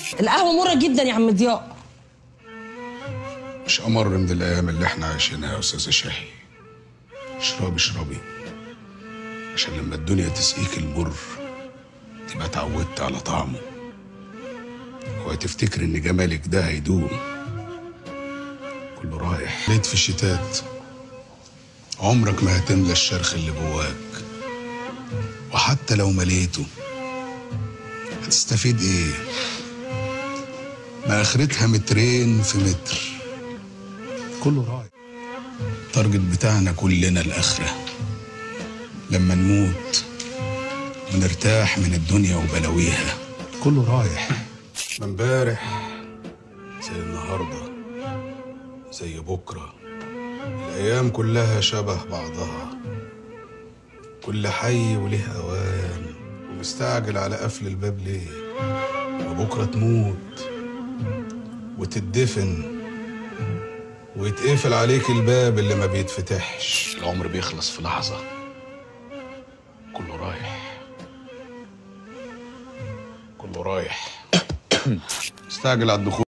القهوه مره جدا يا عم ضياء مش امر من الايام اللي احنا عايشينها يا استاذه شاهي اشربي اشربي عشان لما الدنيا تسقيك المر تبقى اتعودت على طعمه وهتفتكر ان جمالك ده هيدوم كله رايح ليت في الشتات عمرك ما هتملى الشرخ اللي جواك وحتى لو مليته هتستفيد ايه ما اخرتها مترين في متر كله رايح التارجت بتاعنا كلنا الاخره لما نموت ونرتاح من الدنيا وبلاويها كله رايح من امبارح زي النهارده زي بكره الايام كلها شبه بعضها كل حي وله اوان ومستعجل على قفل الباب ليه وبكره تموت وتدفن ويتقفل عليك الباب اللي ما بيتفتحش العمر بيخلص في لحظة كله رايح كله رايح استعجل على الدخول